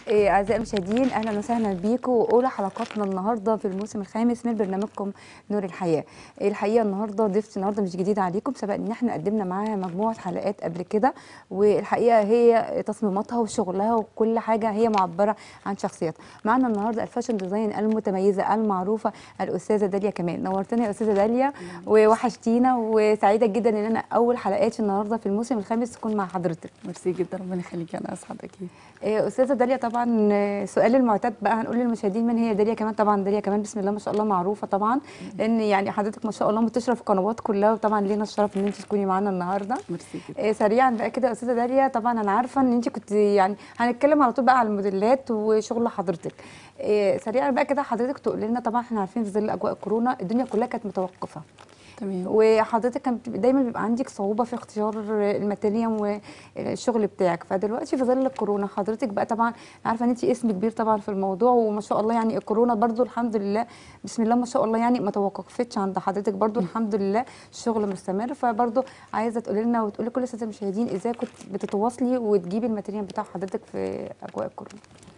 إيه، أعزائي المشاهدين أهلا وسهلا بيكم وأولى حلقاتنا النهاردة في الموسم الخامس من برنامجكم نور الحياة الحقيقة النهاردة ضيفتي النهاردة مش جديدة عليكم سبق إن احنا قدمنا معاها مجموعة حلقات قبل كده والحقيقة هي تصميماتها وشغلها وكل حاجة هي معبرة عن شخصيتها معانا النهاردة الفاشن ديزاين المتميزة المعروفة الأستاذة داليا كمال نورتنا يا أستاذة داليا ووحشتينا وسعيدة جدا إن أنا أول حلقاتي النهاردة في الموسم الخامس تكون مع حضرتك ميرسي جدا ربنا يخليكي انا اسعد اكيد إيه، استاذه داليا طبعا آه، سؤال المعتاد بقى هنقول للمشاهدين من هي داليا كمان طبعا داليا كمان بسم الله ما شاء الله معروفه طبعا لان يعني حضرتك ما شاء الله منتشره في القنوات كلها وطبعا لينا الشرف ان انت تكوني معانا النهارده ميرسي جدا إيه، سريعا بقى كده يا استاذه داليا طبعا انا عارفه ان انت كنت يعني هنتكلم على طول بقى على الموديلات وشغل حضرتك إيه، سريعا بقى كده حضرتك تقول لنا طبعا احنا عارفين في ظل اجواء كورونا الدنيا كلها كانت متوقفه تمام وحضرتك كان بتبقى- دايما بيبقى عندك صعوبه في اختيار الماتيريال والشغل بتاعك فدلوقتي في ظل الكورونا حضرتك بقى طبعا عارفه ان انت اسم كبير طبعا في الموضوع وما شاء الله يعني الكورونا برضو الحمد لله بسم الله ما شاء الله يعني ما توقفتش عند حضرتك برضو الحمد لله الشغل مستمر فبرضو عايزه تقولي لنا وتقولي لكل الساده المشاهدين ازاي كنت بتتواصلي وتجيبي الماتيريال بتاع حضرتك في اجواء الكورونا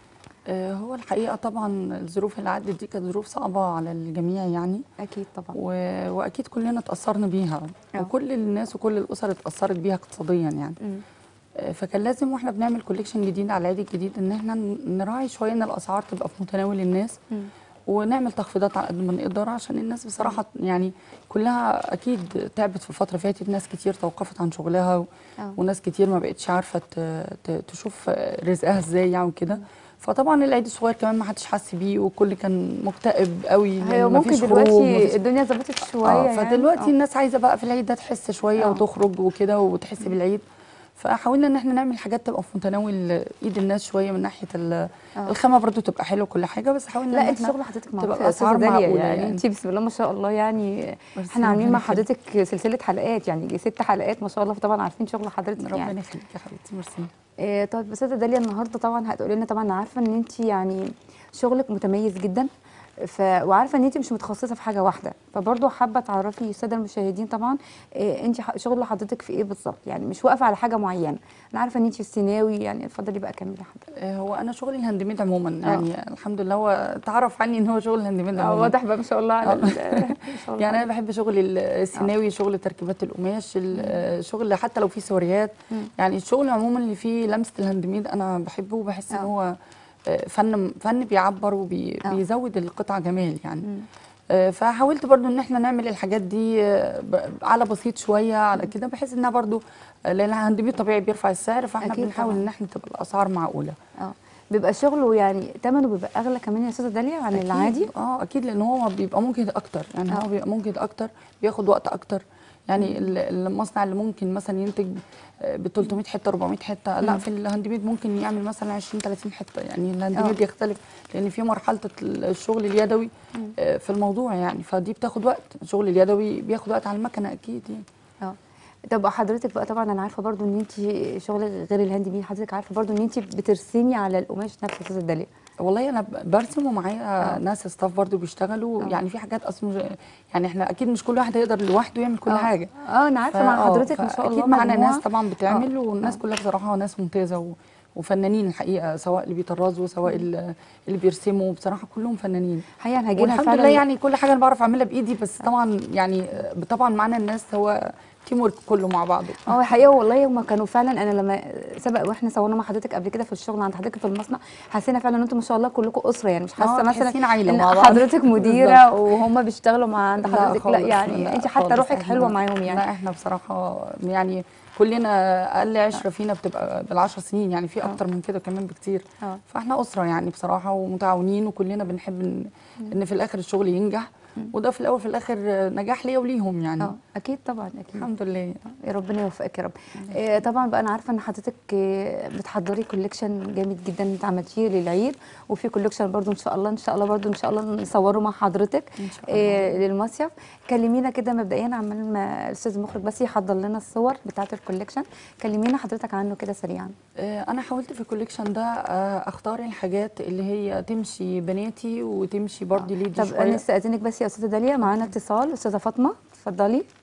آه هو الحقيقه طبعا الظروف اللي عدت دي كانت ظروف صعبه على الجميع يعني اكيد طبعا و... واكيد كلنا اتاثرنا بيها آه. وكل الناس وكل الاسر اتاثرت بيها اقتصاديا يعني مم. آه فكان لازم واحنا بنعمل كوليكشن جديد على العيد الجديد ان احنا نراعي شويه ان الاسعار تبقى في متناول الناس مم. ونعمل تخفيضات على قد ما نقدر عشان الناس بصراحه يعني كلها اكيد تعبت في الفتره اللي فاتت ناس كتير توقفت عن شغلها و... آه. وناس كتير ما بقتش عارفه ت... ت... تشوف رزقها ازاي يعني وكده فطبعا العيد الصغير كمان ما حدش حس بيه والكل كان مكتئب قوي هي لأن ممكن مفيش خروج دلوقتي ومفيش- الدنيا ظبطت شويه اه يعني. فدلوقتي آه. الناس عايزه بقى في العيد ده تحس شويه آه. وتخرج وكده وتحس بالعيد فحاولنا ان احنا نعمل حاجات تبقى في متناول ايد الناس شويه من ناحيه ال- آه. الخامه برضو تبقى حلوه كل حاجه بس حاولنا لا إن انت إحنا شغل حضرتك معروف تبقى يا استاذه الاسعار داليا معقوله يعني, يعني انت بسم الله ما شاء الله يعني ميرسي، احنا عاملين مع ربنا يخليك. حضرتك سلسله حلقات يعني ست حلقات ما شاء الله فطبعا عارفين شغل حضرتك ربنا يعني يخليك يا حبيبتي ميرسي إيه طيب استاذه داليا النهارده طبعا هتقولي لنا طبعا أنا عارفه ان انت يعني شغلك متميز جدا ف... وعارفه ان انت مش متخصصه في حاجه واحده فبرضه حابه تعرفي الساده المشاهدين طبعا إيه انت ح- شغل حضرتك في ايه بالظبط يعني مش واقفه على حاجه معينه انا عارفه ان انت في الثانوي يعني اتفضلي بقى كملي حضرتك آه، هو انا شغلي الهاند ميد عموما يعني الحمد لله هو تعرف عني ان هو شغل الهاند ميد اه عموما واضح بقى ما شاء الله على آه. ال- ما شاء الله يعني انا بحب شغل السيناوي شغل تركيبات القماش ال- شغل حتى لو فيه سوريات مم. يعني الشغل عموما اللي فيه لمسه الهاند ميد انا بحبه وبحس ان آه. هو آه، فن فن بيعبر آه. وبيزود القطعه جمال يعني مم. آه، فحاولت برضو ان احنا نعمل الحاجات دي آه، ب- على بسيط شويه على كده بحيث انها برضو آه، لان الهاند ميد طبيعي بيرفع السعر فاحنا أكيد بنحاول طبعاً. ان احنا تبقى الاسعار معقوله اه بيبقى شغله يعني ثمنه بيبقى اغلى كمان يا استاذه داليا عن أكيد. العادي اه اكيد لان هو بيبقى ممكن اكتر يعني آه. هو بيبقى ممكن اكتر بياخد وقت اكتر يعني ال- المصنع اللي ممكن مثلا ينتج ب 300 حته 400 حته لا في الهاند ميد ممكن يعمل مثلا 20 30 حته يعني الهاند آه. ميد يختلف لان في مرحله الشغل اليدوي آه، في الموضوع يعني فدي بتاخد وقت الشغل اليدوي بياخد وقت على المكنه اكيد يعني اه طب حضرتك بقى طبعا انا عارفه برضو ان انت شغل غير الهاند ميد حضرتك عارفه برضو ان انت بترسمي على القماش نفسه يا استاذه داليا والله انا ب- برسم ومعايا ناس ستاف برضو بيشتغلوا آه. يعني في حاجات اصلا مش- يعني احنا اكيد مش كل واحد هيقدر لوحده يعمل كل آه. حاجه اه انا عارفه مع فا- آه، حضرتك ما شاء الله اكيد معانا مجموعة. ناس طبعا بتعمل آه. والناس آه. كلها بصراحه ناس ممتازه و... وفنانين الحقيقه سواء اللي بيطرزوا سواء اللي اللي بيرسموا بصراحه كلهم فنانين حقيقه انا هجي لها والحمد فعلا لله يعني كل حاجه انا بعرف اعملها بايدي بس طبعا يعني طبعا معانا الناس هو تيم ورك كله مع بعضه اه الحقيقه والله هم كانوا فعلا انا لما سبق واحنا صورنا مع حضرتك قبل كده في الشغل عند حضرتك في المصنع حسينا فعلا ان انتم ما شاء الله كلكم اسره يعني مش حاسه آه، مثلا تحسين عيلة ان مع بعض. حضرتك مديره وهم بيشتغلوا مع عند لا حضرتك لا خالص، يعني لا انت حتى خالص، روحك إحنا- حلوه معاهم يعني لا احنا بصراحه يعني كلنا اقل عشره فينا بتبقى بالعشر سنين يعني في اكتر من كده كمان بكتير اه فاحنا اسره يعني بصراحه ومتعاونين وكلنا بنحب ان, إن في الاخر الشغل ينجح وده في الاول في الاخر نجاح ليا وليهم يعني اه اكيد طبعا اكيد الحمد لله يا ربنا يوفقك يا رب آه طبعا بقى انا عارفه ان حضرتك آه، بتحضري كوليكشن جامد جدا انت عملتيه للعيد وفي كوليكشن برضو ان شاء الله ان شاء الله برضو ان شاء الله نصوره مع حضرتك ان شاء الله آه للمصيف كلمينا كده مبدئيا عمال ما الاستاذ المخرج بس يحضر لنا الصور بتاعه الكوليكشن كلمينا حضرتك عنه كده سريعا آه، انا حاولت في الكوليكشن ده آه، اختار الحاجات اللي هي تمشي بناتي وتمشي برضه ليدي طب انا شويه استاذنك بس يا استاذه داليا معانا اتصال استاذه فاطمه اتفضلي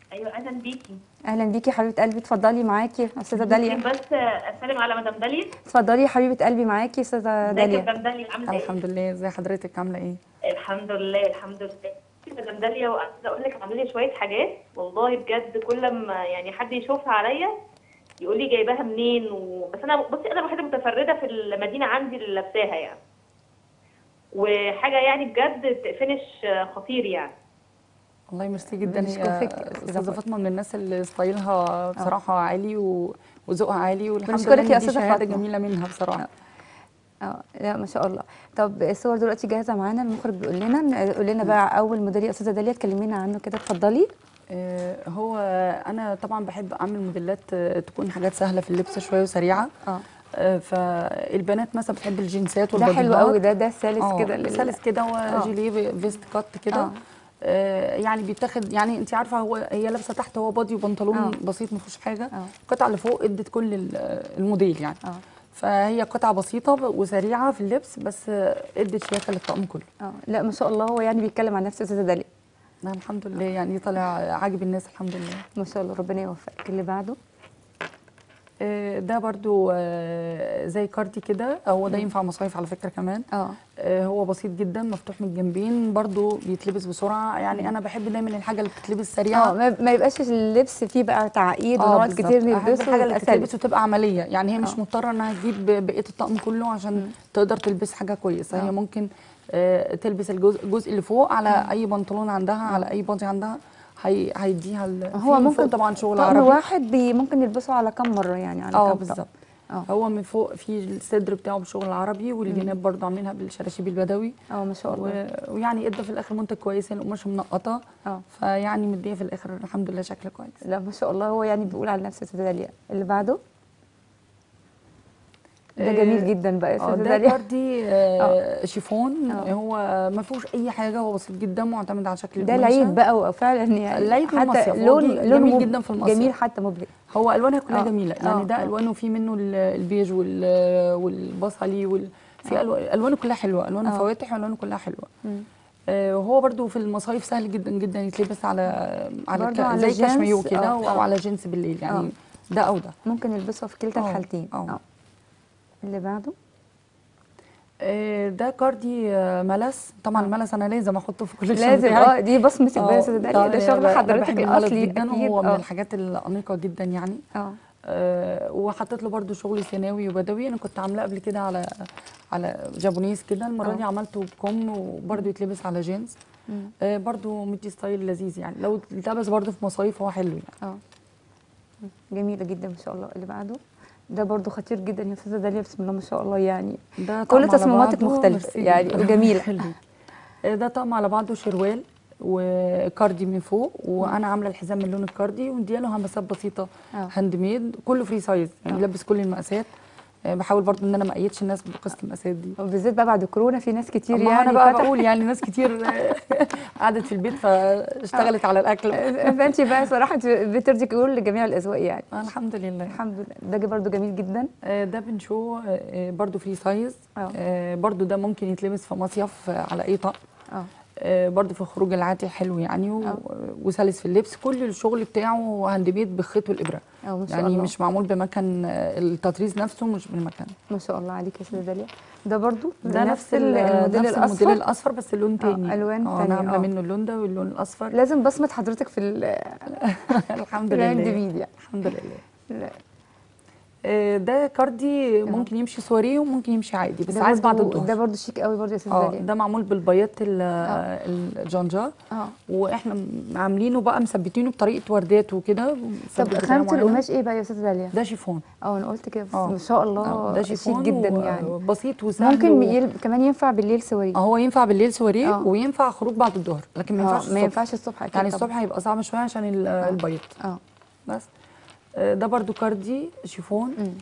ايوه اهلا بيكي اهلا بيكي يا حبيبه قلبي اتفضلي معاكي استاذه داليا ممكن بس اسلم على مدام داليا اتفضلي يا حبيبه قلبي معاكي استاذه ازيك يا داليا مدام داليا عامله ايه؟ الحمد لله ازي حضرتك عامله ايه الحمد لله الحمد لله مدام داليا وعايزه اقول لك عامله لي شويه حاجات والله بجد كل ما يعني حد يشوفها عليا يقول لي جايباها منين و... بس انا بصي انا الوحيده متفرده في المدينه عندي اللي لابساها يعني وحاجه يعني بجد فينش خطير يعني والله ميرسي جدا بنشكر هي فيك يا أستاذة استاذه فاطمة. فاطمه من الناس اللي ستايلها بصراحه عالي و... وذوقها عالي والحمد بنشكرك لله يا إن دي أستاذة شهاده فاطمة. جميله منها بصراحه اه لا ما شاء الله طب الصور دلوقتي جاهزه معانا المخرج بيقول لنا قول لنا بقى اول موديل يا استاذه داليا تكلمينا عنه كده اتفضلي آه، هو انا طبعا بحب اعمل موديلات آه، تكون حاجات سهله في اللبس شويه وسريعه اه آه، فالبنات مثلا بتحب الجينزات ده حلو والباديهات. قوي ده ده سلس آه، كده لل- سلس كده وجيليه فيست كات كده آه. آه، يعني بيتاخد يعني انت عارفه هو هي لابسه تحت هو بادي وبنطلون آه. بسيط ما فيهوش حاجه آه. القطعه اللي فوق ادت كل ال- الموديل يعني اه فهي قطعه بسيطه وسريعه في اللبس بس آه، ادت شياكه للطقم كله اه لا ما شاء الله هو يعني بيتكلم عن نفسه استاذه داليا نعم الحمد لله يعني طالع عاجب الناس الحمد لله ما شاء الله ربنا يوفقك اللي بعده آه، ده برضو آه، زي كاردي كده هو ده ينفع مصايف على فكره كمان اه آه، هو بسيط جدا مفتوح من الجنبين برضو بيتلبس بسرعه يعني انا بحب دايما الحاجه اللي بتتلبس اه سريعه ما ما يبقاش اللبس فيه بقى تعقيد اه ونقعد بالظبط. كتير أحب نلبسه الحاجه اللي يبقى بتتلبس سلس. وتبقى عمليه يعني هي مش آه. مضطره انها تجيب بقيه الطقم كله عشان تقدر تلبس حاجه كويسه آه. هي ممكن آه، تلبس الجزء الجزء اللي فوق على اي بنطلون عندها على اي بادي عندها هي هيديها ال- هو في من ممكن فوق طبعا شغل طقم عربي واحد بي ممكن يلبسه على كم مره يعني على اه كم طقم. بالظبط اه هو من فوق في الصدر بتاعه بشغل عربي والجناب برضه عاملينها بالشراشيب البدوي اه ما شاء الله و- ويعني ادى في الاخر منتج كويس القماشه منقطه اه فيعني مديه في الاخر الحمد لله شكل كويس لا ما شاء الله هو يعني بيقول على نفسه استاذه داليا اللي بعده ده آه، جميل جدا بقى يا اه استاذه ده داليا كاردي آه شيفون آه. هو ما فيهوش اي حاجه هو بسيط جدا معتمد على شكل ده القماشة. العيد بقى وفعلا يعني العيد حتى والمصيف، هو لون جي- لون جميل مب- جدا في المصيف. جميل حتى مبهج هو الوانها كلها آه. جميله يعني آه، ده آه. الوانه في منه ال- البيج وال- والبصلي وال في ألو- الوانه كلها حلوه الوانه آه. فواتح والوانه كلها حلوه مم. آه، وهو برضو في المصايف سهل جدا جدا يتلبس على على برضو ك- على زي جينز، كاشميو كده آه، او آه. على جينز بالليل يعني آه. ده او ده ممكن يلبسه في كلتا آه، الحالتين آه. اه اللي بعده آه، ده كاردي آه، ملس طبعا آه. الملس انا لازم احطه في كل لازم الشنط اه دي بصمتك بقى يا استاذه داليا ده شغل أنا حضرتك بحب الملس الاصلي جدا اكيد هو من اه الحاجات الانيقه جدا يعني اه أه وحطيت له برده شغل ثانوي وبدوي انا كنت عاملاه قبل كده على على جابونيز كده المره آه. دي عملته بكم وبرده يتلبس على جينز مم. أه برده مدي ستايل لذيذ يعني لو اتلبس برده في مصايف هو حلو يعني اه جميله جدا ما شاء الله اللي بعده ده برضو خطير جدا يا استاذه داليا بسم الله ما شاء الله يعني ده كل طقم على تصميماتك بعضه، مختلفة ميرسي يعني جداً. وجميلة. يخليك. آه، ده طقم على بعضه شروال وكاردي من فوق وانا عامله الحزام من لون الكاردي ومدياله همسات بسيطه آه. هاند ميد كله فري سايز يعني آه. يلبس كل المقاسات آه، بحاول برضو ان انا ما اقيدش الناس بقصه المقاسات دي وبالذات بقى بعد كورونا في ناس كتير ما يعني انا بقى فتح- بقول يعني ناس كتير آه، قعدت في البيت فاشتغلت على الاكل فانت بقى صراحه بترضي كل جميع الاذواق يعني آه، الحمد لله الحمد لله ده برضو جميل جدا آه، ده بنشو آه، برضو فري سايز آه. آه، برضو ده ممكن يتلبس في مصيف آه، على اي طقم اه آه، برضو في الخروج العادي حلو يعني و- آه. وسلس في اللبس كل الشغل بتاعه هاند ميد بالخيط والابره اه ما شاء يعني الله مش معمول بمكن آه، التطريز نفسه مش بالمكن ما شاء الله عليك يا استاذه داليا ده برضو ده نفس ال- الموديل نفس الاصفر الموديل الاصفر بس اللون تاني ألوان آه، تانية، انا عامله آه. منه اللون ده واللون الاصفر لازم بصمه حضرتك في ال- الحمد في الهاند لله ميد يعني الحمد لله لا. آه، ده كاردي ممكن يمشي سواريه وممكن يمشي عادي بس ده عايز بعد برضو- ده الظهر برضو شيك قوي برضو يا استاذه اه داليا ده معمول بالبياض ال- الجنجا اه واحنا م- عاملينه بقى مثبتينه بطريقه وردات وكده طب مثبت بطريقة خامه معينة. القماش ايه بقى يا استاذه داليا ده شيفون اه انا قلت كده بس آه. ما شاء الله آه، ده شيك شيفون جدا و- يعني بسيط وسهل ممكن و... يل... كمان ينفع بالليل سواري آه، هو ينفع بالليل سواريه آه. وينفع خروج بعد الظهر لكن ما آه، ينفعش ما الصبح. ينفعش الصبح اكيد يعني طبعاً. الصبح هيبقى صعب شويه عشان ال- البيض اه بس آه، ده برضو كاردي شيفون مم.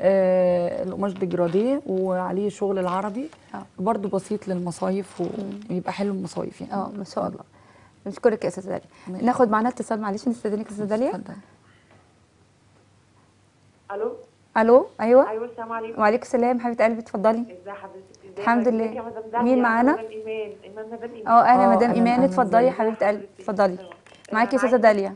آه القماش ديجراديه وعليه شغل العربي آه. برضو بسيط للمصايف ويبقى حلو المصايف يعني اه ما شاء الله نشكرك يا استاذه داليا ماشي. ناخد معانا اتصال معلش نستاذنك يا استاذه داليا اتفضل. الو الو ايوه ايوه السلام عليكم وعليكم السلام حبيبه قلبي اتفضلي ازي حضرتك ازي الحمد حضرتك؟ لله. ازيك يا مدام داليا؟ مين معانا؟ مدام ايمان ايمان مدام ايمان اه انا آه، مدام أهلاً، ايمان أهلاً اتفضلي يا بيك. حبيبه قلبي اتفضلي آه، معاكي يا أنا استاذه عايزة- داليا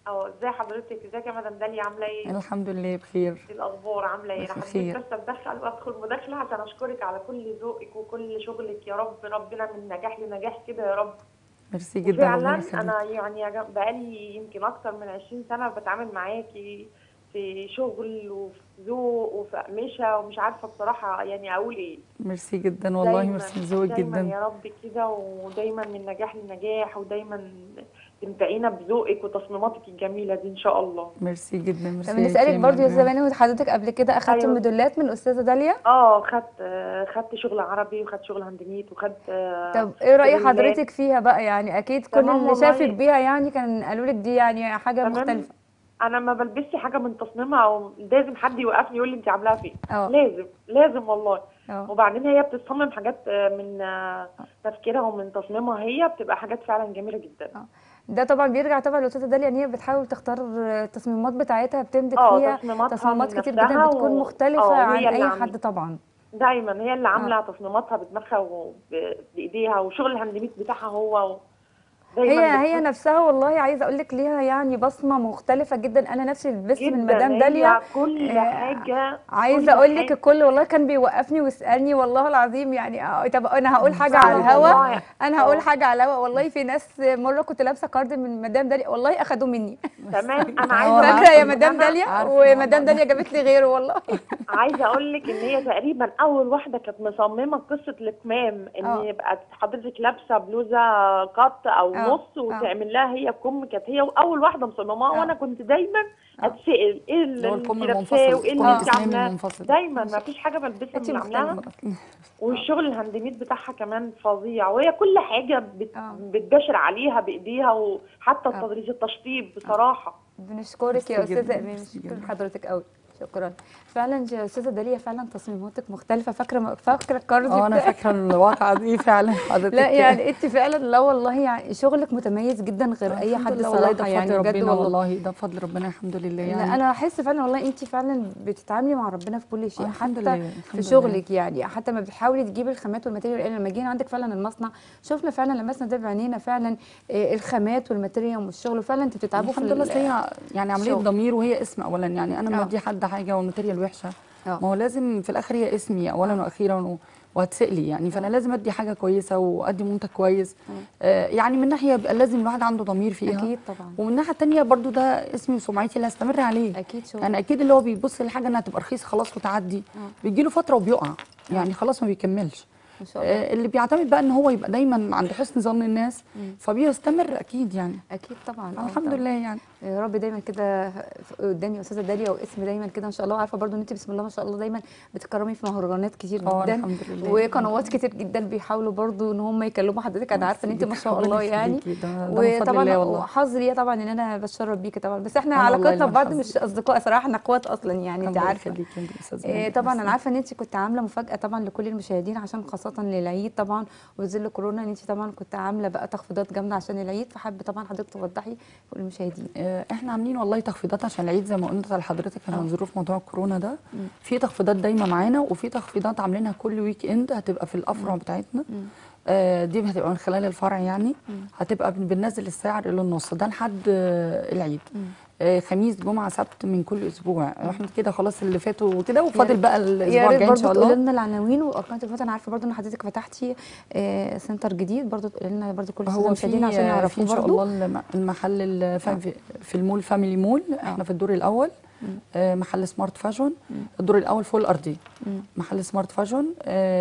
اه ازي حضرتك ازيك يا مدام داليا عامله ايه؟ الحمد لله بخير ايه الاخبار عامله ايه؟ انا بخير. حبيت بس اتدخل وادخل مداخله عشان اشكرك على كل ذوقك وكل شغلك يا رب ربنا من نجاح لنجاح كده يا رب ميرسي جدا الله فعلا يخليك انا يعني يا جم- بقالي يمكن اكتر من 20 سنه بتعامل معاكي في شغل وفي ذوق وفي اقمشه ومش عارفه بصراحه يعني اقول ايه ميرسي جدا والله دايماً- ميرسي ذوقك دايما جدا يا رب كده ودايما من نجاح لنجاح ودايما تمتعينا بذوقك وتصميماتك الجميله دي ان شاء الله ميرسي جدا ميرسي طب يا نسالك كريم برضو يا ربنا- زباني حضرتك قبل كده اخدت أيوة. ميداليات من الاستاذه داليا اه خدت آه، خدت شغل عربي وخدت شغل هندميت وخدت آه، طب ايه راي تدريبات. حضرتك فيها بقى يعني اكيد كل تمام اللي والله. شافك بيها يعني كان قالوا لك دي يعني حاجه تمام. مختلفه انا ما بلبسش حاجه من تصميمها او لازم حد يوقفني يقول لي انت عاملاها فين اه. لازم لازم والله اه وبعدين هي بتصمم حاجات آه، من آه، تفكيرها ومن تصميمها هي بتبقى حاجات فعلا جميله جدا ده طبعا بيرجع طبعا للاستاذه داليا ان هي بتحاول تختار التصميمات بتاعتها بتمدك اه فيها تصميماتها تصميمات من كتير نفسها جدا بتكون و- مختلفه اه، عن وهي اللي اي عاملة. حد طبعا دايما هي اللي عامله تصميماتها بدماغها وبايديها وشغل الهاندميد بتاعها هو و- دايما هي هي بتكون- نفسها والله عايزه اقول لك ليها يعني بصمه مختلفه جدا انا نفسي لبست من جدا مدام هي داليا كل آه، حاجه عايزه كل اقول لك حاجة. الكل والله كان بيوقفني ويسالني والله العظيم يعني آه، طب انا هقول حاجه على فعلا الهوا والله. انا هقول اه. حاجه على الهوا والله في ناس مره كنت لابسه كارد من مدام داليا والله اخدوه مني تمام انا اه، عايزه أنا فاكره يا أقول مدام إن أنا داليا عارفة ومدام الموضوع داليا جابت لي غيره والله عايزه اقول لك ان هي تقريبا اول واحده كانت مصممه قصه الكمام ان اه. يبقى حضرتك لابسه بلوزه قط او اه. نص وتعمل لها هي كم كانت هي اول واحده مصمماها اه. وانا كنت دايما اه. اتسال ايه اللي هو اللي الكم انت المنفصل لابساه وايه الكم اللي انت الاسنان عاملاه المنفصل دايما ما فيش حاجه بلبسها انت من اللي عاملاها مختلفه والشغل الهاندميد بتاعها كمان فظيع وهي كل حاجه بت... اه. بتباشر عليها بايديها وحتى اه. التدريج التشطيب بصراحه بنشكرك يا ميرسي استاذه جدا، امين ميرسي بنشكر جدا. حضرتك قوي شكرا فعلا يا استاذه داليا فعلا تصميماتك مختلفه فاكره فاكره الكارد اه انا بتاعك فاكره الواقعه دي فعلا حضرتك لا يعني انت فعلا لا والله يعني شغلك متميز جدا غير اي الحمد حد لله والله ده صراحه بفضل يعني بجد ربنا والله والله ده بفضل ربنا الحمد لله يعني لا انا احس فعلا والله انت فعلا بتتعاملي مع ربنا في كل شيء آه، الحمد حتى لله، في الحمد لله. شغلك يعني حتى ما بتحاولي تجيبي الخامات والماتيريال يعني لما جينا عندك فعلا المصنع شفنا فعلا لمسنا ده بعينينا فعلا آه، الخامات والماتيريال والشغل وفعلا انت بتتعبوا في الحمد لله ال- أصل هي يعني عمليه الشغل. ضمير وهي اسم اولا يعني انا اه. لما ادي حد حاجه والماتيريال وحشه اه. ما هو لازم في الاخر هي اسمي اولا واخيرا و- وهتسألي يعني فانا لازم ادي حاجه كويسه وادي منتج كويس آه يعني من ناحيه يبقى لازم الواحد عنده ضمير فيها اكيد طبعا ومن الناحيه الثانيه برضو ده اسمي وسمعتي اللي هستمر عليه اكيد شغل يعني اكيد اللي هو بيبص للحاجه انها تبقى رخيصه خلاص وتعدي بيجي له فتره وبيقع يعني خلاص ما بيكملش ما شاء الله آه، اللي بيعتمد بقى ان هو يبقى دايما عند حسن ظن الناس فبيستمر اكيد يعني اكيد طبعا آه، الحمد طبعاً. لله يعني يا رب دايما كده قدامي يا استاذه داليا واسم دايما كده ان شاء الله عارفه برضو ان انت بسم الله ما شاء الله دايما بتكرمي في مهرجانات كتير اه جدا الحمد لله وقنوات كتير جدا بيحاولوا برضو ان هم يكلموا حضرتك انا عارفه ان انت ما شاء ربنا الله يعني يخليكي، ده- ده من فضل وطبعا الله والله. وحظ ليا طبعا ان انا بتشرف بيكي طبعا بس احنا أنا والله علاقتنا اللي ببعض حظي. مش اصدقاء صراحه احنا اخوات اصلا يعني انت الله عارفه يخليكي يا استاذ إيه ماهر. طبعا انا ميرسي. عارفه ان انت كنت عامله مفاجاه طبعا لكل المشاهدين عشان خاصه للعيد طبعا وظل كورونا ان انت طبعا كنت عامله بقى تخفيضات جامده عشان العيد فحابه طبعا حضرتك توضحي للمشاهدين آه، احنا عاملين والله تخفيضات عشان العيد زي ما قلت لحضرتك عشان ظروف موضوع الكورونا ده في تخفيضات دايما معانا وفي تخفيضات عاملينها كل ويك اند هتبقى في الافرع بتاعتنا آه، دي هتبقى من خلال الفرع يعني هتبقى بن- بننزل السعر الى النص ده لحد آه، العيد آه، خميس جمعه سبت من كل اسبوع احنا كده خلاص اللي فاتوا كده وفاضل بقى يا الاسبوع ريت الجاي ان برضه شاء تقولي الله لنا العناوين وارقام التليفونات انا عارفه برضه ان حضرتك فتحتي آه سنتر جديد برضه تقولي لنا برضه كل هو المشاهدين في عشان في يعرفوه ان شاء برضه الله الم- المحل ال- في, في المول فاميلي مول احنا في الدور الاول آه، محل سمارت فاشون الدور الاول فوق الارضي محل سمارت فاشون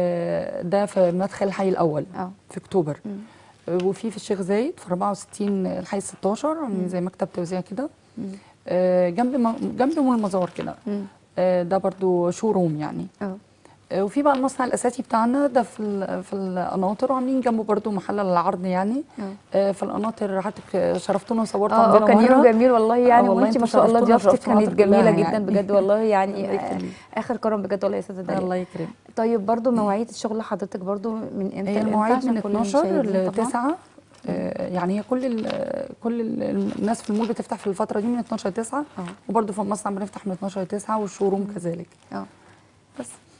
آه، ده في مدخل الحي الاول اه في اكتوبر آه، وفي في الشيخ زايد في 64 الحي 16 عاملين زي مكتب توزيع كده آه، جنب م- جنب مول المزار كده آه، ده برضو شو روم يعني اه آه، وفي بقى المصنع الاساسي بتاعنا ده في ال- في القناطر وعاملين جنبه برضو محل العرض يعني آه، في القناطر حضرتك شرفتونا وصورتوا اه عندنا كان يوم مرة. جميل والله آه، يعني والله وانت ما انتوا شاء الله شرفتونا ضيافتك وشرفتوا كانت مصر جميله كلها جدا يعني. بجد والله يعني الله آه، يخليك. اخر كرم بجد والله يا استاذه داليا الله يكرمك طيب برضه مواعيد الشغل حضرتك برضه من امتى هي لامتى المواعيد عشان من كل 12 المشاهدين ل طبعاً؟ 9 آه، يعني هي كل ال كل ال الناس في المول بتفتح في الفتره دي من 12 ل 9 اه. وبرده في المصنع بنفتح من 12 ل 9 والشوروم كذلك اه بس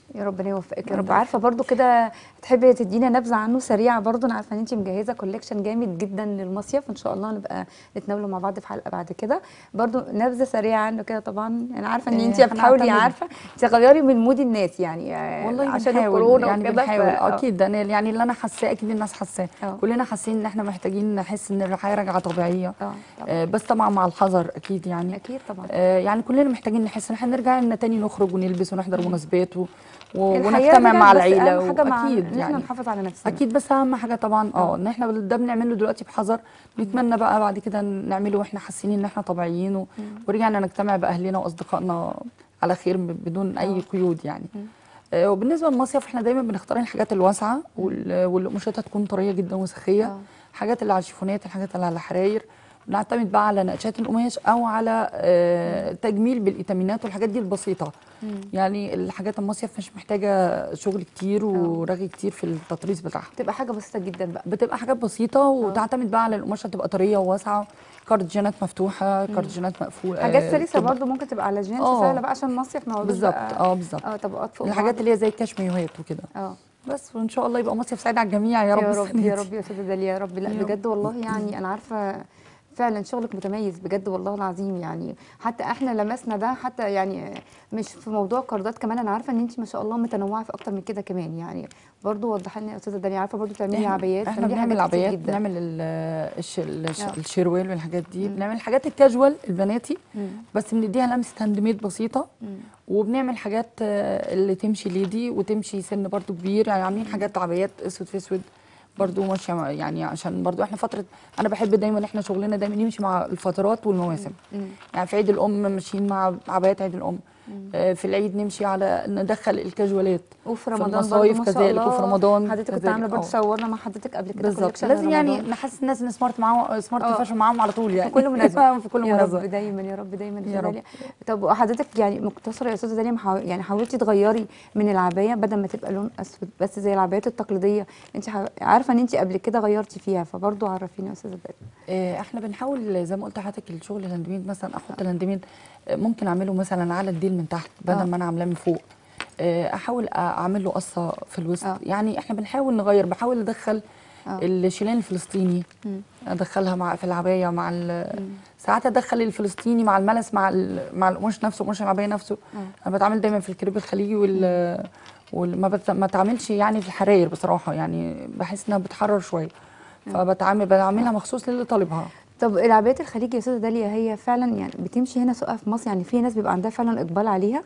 يا ربنا يوفقك يا ربنا رب عارفه برضو كده تحبي تدينا نبذه عنه سريعه برضو انا عارفه ان انت مجهزه كوليكشن جامد جدا للمصيف ان شاء الله نبقى نتناوله مع بعض في حلقه بعد كده برضو نبذه سريعه عنه كده طبعا انا عارفه ان إيه، انت بتحاولي هنعتمد. عارفه تغيري من مود الناس يعني آه، والله عشان بنحاول، الكورونا يعني وكده بنحاول ف- آه. اكيد انا يعني اللي انا حاساه اكيد الناس حاساه آه. كلنا حاسين ان احنا محتاجين نحس ان الحياه راجعه طبيعيه اه طبعا آه، بس طبعا مع الحذر اكيد يعني اكيد طبعا آه، يعني كلنا محتاجين نحس ان احنا نرجع لنا تاني نخرج ونلبس ونحضر مناسبات و... و... الحياة ونجتمع رجعت، مع بس العيله أهم حاجه مع واكيد ان احنا يعني نحافظ على نفسنا اكيد بس اهم حاجه طبعا آه. اه ان احنا ده بنعمله دلوقتي بحذر نتمنى بقى بعد كده نعمله واحنا حاسين ان احنا طبيعيين و... ورجعنا نجتمع باهلنا واصدقائنا على خير ب- بدون اي قيود يعني آه، وبالنسبه للمصيف احنا دايما بنختار الحاجات الواسعه وال- والقماشات تكون طريه جدا وسخيه آه. الحاجات اللي على الشيفونات الحاجات اللي على الحراير نعتمد بقى على نقشات القماش او على آه، تجميل بالايتامينات والحاجات دي البسيطه يعني الحاجات المصيف مش محتاجه شغل كتير ورغي كتير في التطريز بتاعها تبقى حاجه بسيطه جدا بقى بتبقى حاجات بسيطه وتعتمد بقى على القماشه تبقى طريه وواسعه كارديجانات مفتوحه كارديجانات مقفوله حاجات آه، سلسه تبقى- برضو ممكن تبقى على جينز آه. سهله بقى عشان المصيف ما هو بالظبط اه بالظبط اه طبقات فوق الحاجات بعض. اللي هي زي الكشميوهات وكده اه بس وان شاء الله يبقى مصيف سعيد على الجميع يا رب يا السنة رب يا دي. رب يا استاذه داليا يا رب لا يا رب. بجد والله يعني انا عارفه فعلا شغلك متميز بجد والله العظيم يعني حتى احنا لمسنا ده حتى يعني مش في موضوع كاردات كمان انا عارفه ان انت ما شاء الله متنوعه في اكتر من كده كمان يعني برضو وضحي لنا يا استاذه داليا عارفه برضو بتعملي احنا عبايات احنا بتعملي بنعمل حاجات كتير عبايات جدا بنعمل ال- الش- الش- آه. الشيروال والحاجات دي بنعمل الحاجات الكاجوال البناتي مم. بس بنديها لمسه هاند ميد بسيطه مم. وبنعمل حاجات آه، اللي تمشي ليدي وتمشي سن برضو كبير يعني عاملين حاجات عبايات اسود في اسود برضو ماشيه مع- يعني عشان برضو احنا فتره انا بحب دايما احنا شغلنا دايما يمشي مع الفترات والمواسم مم. يعني في عيد الام ماشيين مع عبايات عيد الام آه، في العيد نمشي على ندخل الكاجوالات وفي رمضان برضو المصايف ما شاء كذلك، الله وفي رمضان حضرتك كنت كذلك، عامله برضو آه. صورنا مع حضرتك قبل كده بالظبط كولكشن لازم يعني رمضان. نحس الناس ان سمارت معاهم سمارت آه. فاشن معاهم على طول يعني في كل مناسبة في كل يا رب مناسبه دايما يا رب دايما يا يا رب. رب طب وحضرتك يعني مقتصره يا استاذه داليا محاو- يعني حاولتي تغيري من العبايه بدل ما تبقى لون اسود بس زي العبايات التقليديه انت ح- عارفه ان انت قبل كده غيرتي فيها فبرضه عرفيني يا استاذه داليا آه، احنا بنحاول زي ما قلت لحضرتك الشغل الهاندميد مثلا احط الهاندميد آه، ممكن اعمله مثلا على الديل من تحت آه. بدل ما انا عاملاه من فوق آه، احاول أ- اعمل له قصه في الوسط آه. يعني احنا بنحاول نغير بحاول ادخل آه. الشيلان الفلسطيني مم. ادخلها مع في العبايه مع ال- ساعات ادخل الفلسطيني مع الملس مع ال- مع القماش نفسه قماش العبايه نفسه انا بتعامل دايما في الكريب الخليجي وال وما بت... ما اتعاملش يعني في الحراير بصراحه يعني بحس انها بتحرر شويه فبتعامل بعملها مخصوص للي طالبها طب العبايات الخليجي يا استاذه داليا هي فعلا يعني بتمشي هنا سوقها في مصر يعني في ناس بيبقى عندها فعلا اقبال عليها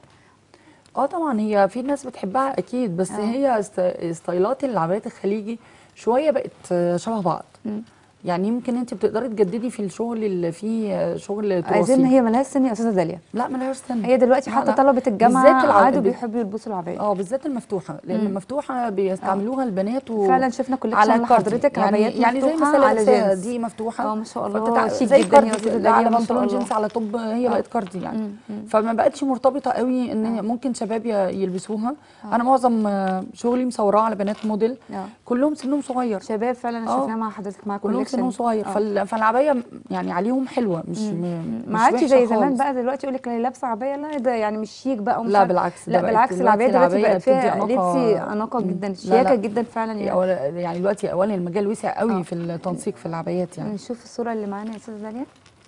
اه طبعا هي في ناس بتحبها اكيد بس آه. هي است- ستايلات العبايات الخليجي شويه بقت شبه بعض مم. يعني يمكن انت بتقدري تجددي في الشغل اللي فيه شغل تراثي عايزين هي ملهاش سن يا استاذه داليا لا ملهاش سن هي دلوقتي لا، حتى لا. طلبه بالذات الجامعه الع- عادوا بال- بيحبوا يلبسوا العبايه اه بالذات المفتوحه لان المفتوحه بيستعملوها البنات و... فعلا شفنا كولكشن على كاردي. لحضرتك يعني عبايات يعني زي مفتوحة مثلا على على جينز. دي مفتوحه اه ما شاء الله فتتع- شيك زي جدا كاردي يا كده، استاذه لا على داليا ما شاء بنطلون الله جينز على توب هي آه. بقت كاردي يعني مم، مم. فما بقتش مرتبطه قوي ان ممكن شباب ي- يلبسوها انا معظم آه، شغلي مصوراه على بنات موديل آه. كلهم سنهم صغير شباب فعلا آه. شفناه مع حضرتك مع كلهم سنهم كولكشن صغير آه. فال- فالعبايه يعني عليهم حلوه مش م- ما مش عادش وحشة زي زمان خالص. بقى دلوقتي يقول لك لا لابسه عبايه لا ده يعني مش شيك بقى ومش لا عارف- بالعكس ده لا بقت بالعكس دلوقتي العبايه دلوقتي العباية بقت فيها بتدي أناقة- لبسي اناقه مم. جدا لا، شياكه لا. جدا فعلا يعني أول- يعني دلوقتي اولا المجال وسع قوي آه. في التنسيق في العبايات يعني نشوف الصوره اللي معانا يا استاذه داليا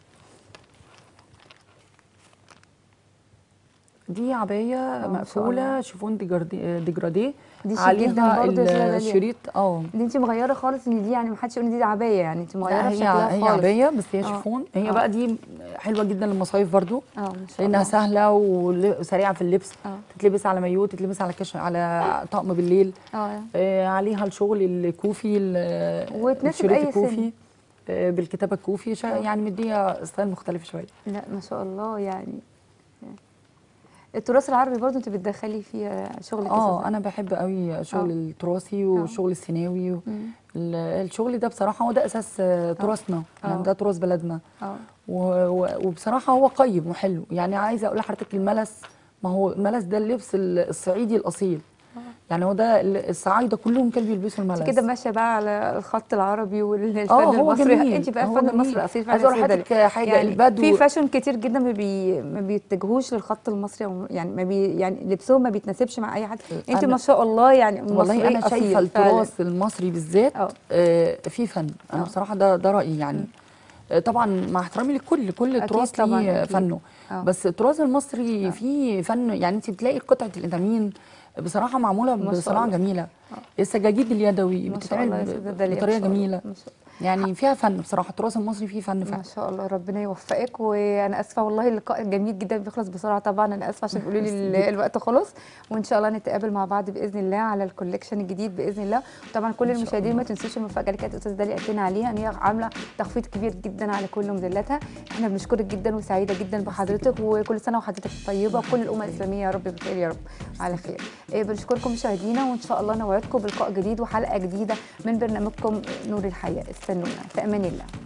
دي عبايه ما شاء الله. مقفوله شيفون ديجردي- ديجراديه دي شيك جدا عليها برضه يا أستاذة داليا. الشريط اه دي انت مغيره خالص ان دي يعني ما حدش يقول ان دي عبايه يعني انت مغيره لا، في هي شكلها هي خالص عبايه بس هي آه. شيفون هي آه. بقى دي حلوه جدا للمصايف برضو اه ما شاء لانها الله سهله وسريعه في اللبس آه. تتلبس على مايو تتلبس على كش على طقم بالليل اه آه عليها الشغل الكوفي ال- وتناسب الشريط أي سن. الكوفي آه بالكتابه الكوفي شا- يعني مديها ستايل مختلف شويه لا ما شاء الله يعني التراث العربي برضه انت بتدخلي فيه شغل اه انا بحب قوي شغل آه. التراثي والشغل السيناوي و- مم. ال- الشغل ده بصراحه هو ده اساس آه، تراثنا آه. يعني ده تراث بلدنا اه و- و- وبصراحه هو قيم وحلو يعني عايزه اقول لحضرتك الملس ما هو الملس ده اللبس ال- الصعيدي الاصيل يعني هو ده ال- الصعايده كلهم كانوا بيلبسوا الملابس انت كده ماشيه بقى على الخط العربي والفن اه هو المصري جميل انت بقى هو الفن جميل. المصري الاصيل عايزه فعلا اقول سيدة لحضرتك حاجه يعني البدو في فاشن كتير جدا ما, بي... ما بيتجهوش للخط المصري أو يعني ما بي... يعني لبسهم ما بيتناسبش مع اي حد انت أنا- ما شاء الله يعني والله مصرية انا شايفه أصيل فعلا. التراث المصري بالذات اه. آه، في فن انا اه. بصراحه ده ده رايي يعني آه، طبعا مع احترامي لكل كل أكيد تراث طبعاً، ليه أكيد. فنه اه. بس التراث المصري فيه فن يعني انت بتلاقي قطعه الانتامين بصراحه معموله ما شاء بصناعه الله. جميله السجاجيد اليدوي ما شاء الله يا بتتعمل سيدة ب- داليا، ما بطريقه شاء الله، جميله ما شاء يعني فيها فن بصراحه التراث المصري فيه فن ما فعلا شاء الله ربنا يوفقك وانا اسفه والله اللقاء جميل جدا بيخلص بسرعه طبعا انا اسفه عشان تقولي لي ال- الوقت خلص وان شاء الله نتقابل مع بعض باذن الله على الكوليكشن الجديد باذن الله طبعا كل إن شاء المشاهدين الله. ما تنسوش المفاجاه اللي كانت استاذ داليا قالت لنا عليها ان هي عامله تخفيض كبير جدا على كل موديلاتها احنا بنشكرك جدا وسعيده جدا بحضرتك وكل سنه وحضرتك طيبه وكل الامه الاسلاميه يا رب بخير يا رب على خير إيه بنشكركم مشاهدينا وان شاء الله نوعدكم بلقاء جديد وحلقه جديده من برنامجكم نور الحياه استنونا في امان الله